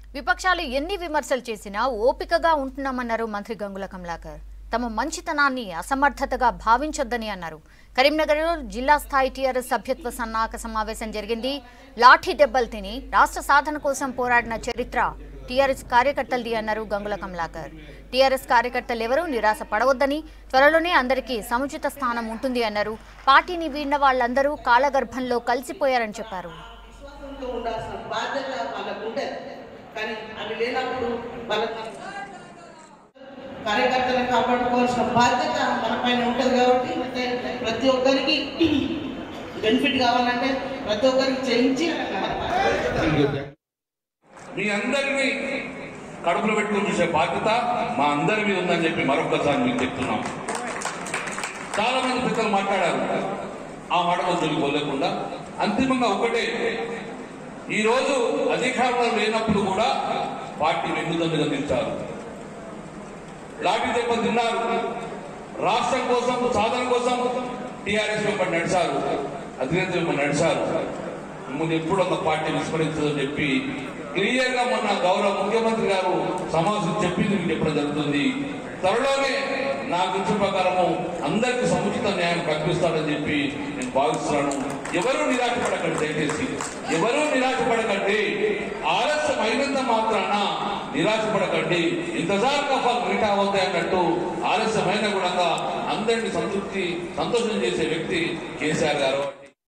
విపక్షాలు ఎన్ని విమర్శలు చేసినా ఓపికగా ఉంటున్నామన్నారు మంత్రి గంగుల కమలాకర్ తమ మంచితనాన్ని అసమర్థతగా భావించొద్దని అన్నారు కరీంనగర్లో జిల్లా స్థాయి టీఆర్ఎస్ సభ్యత్వ సన్నాహక సమావేశం జరిగింది లాఠీ దెబ్బలు తిని రాష్ట్ర సాధన కోసం పోరాడిన చరిత్ర టీఆర్ఎస్ కార్యకర్తలది అన్నారు గంగుల కమలాకర్ టీఆర్ఎస్ కార్యకర్తలు ఎవరూ నిరాశ పడవద్దని త్వరలోనే అందరికీ సముచిత స్థానం ఉంటుంది అన్నారు పార్టీని వీడిన వాళ్ళందరూ కాలగర్భంలో కలిసిపోయారని చెప్పారు విశ్వాసంతో ఉండాల్సిన బాధ్యత వాళ్ళకు ఉంటుంది కానీ అవి లేనప్పుడు వాళ్ళకి కార్యకర్తలను కాపాడుకోవాల్సిన బాధ్యత మన పైన ఉంటుంది కాబట్టి అంటే ప్రతి ఒక్కరికి బెనిఫిట్ కావాలంటే ప్రతి ఒక్కరికి చేయించి మీ అందరినీ కడుపులో పెట్టుకుని చూసే బాధ్యత మా అందరి మీద ఉందని చెప్పి మరొకసారి మీకు చెప్తున్నాం చాలా మంది పెద్దలు మాట్లాడారు ఆ మాటలో తొలిపోలేకుండా అంతిమంగా ఒకటే ఈ రోజు అధికారంలో లేనప్పుడు కూడా పార్టీ వెన్నుదండుగా నిలిచారు లాఠీ దెబ్బ తిన్నారు రాష్ట్రం కోసం సాధన కోసం టీఆర్ఎస్ వెంబడి నడిచారు అధినేత వెంబడి నడిచారు ముందు ఎప్పుడు ఒక పార్టీ విస్మరించదని చెప్పి క్లియర్ గా మొన్న గౌరవ ముఖ్యమంత్రి గారు సమావేశం చెప్పింది మీకు చెప్పడం జరుగుతుంది త్వరలోనే నా గురించి ప్రకారము అందరికి సముచిత న్యాయం కల్పిస్తాడని చెప్పి నేను భావిస్తున్నాను ఎవరూ నిరాశపడకండి దయచేసి ఎవరూ నిరాశపడకండి ఆలస్యం అయినంత మాత్రాన నిరాశపడకండి ఇంతజార్ కఫాలు మిగతా అవుతాయి అన్నట్టు ఆలస్యమైన కూడా అందరినీ సంతృప్తి సంతోషం చేసే వ్యక్తి కేసీఆర్ గారు